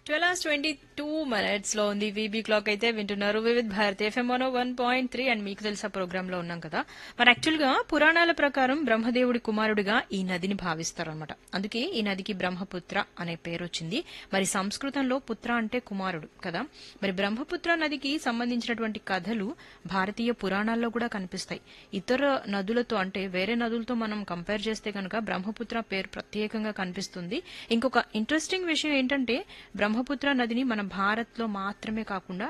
twelve hours twenty two minutes లో ఉంది వీబీ క్లాక్ అయితే వింటున్నారు Vividh Bharati FM one one point three and మీకు తెలుసా ప్రోగ్రామ్ లో ఉన్నాం కదా మరి యాక్చువల్ గా పురాణాల ప్రకారం బ్రహ్మదేవుడి కుమారుడిగా ఈ నదిని భావిస్తారన్నమాట అందుకే ఈ నదికి బ్రహ్మపుత్ర అనే పేరు వచ్చింది మరి సంస్కృతంలో పుత్ర అంటే కుమారుడు కదా మరి బ్రహ్మపుత్ర నదికి సంబంధించినటువంటి కథలు భారతీయ పురాణాల్లో కూడా కనిపిస్తాయి ఇతర నదులతో అంటే వేరే నదులతో మనం కంపేర్ చేస్తే కనుక బ్రహ్మపుత్ర పేరు ప్రత్యేకంగా కనిపిస్తుంది ఇంకొక ఇంట్రెస్టింగ్ విషయం ఏంటంటే బ్రహ్మపుత్ర నదిని మన భారత్ లో మాత్రమే కాకుండా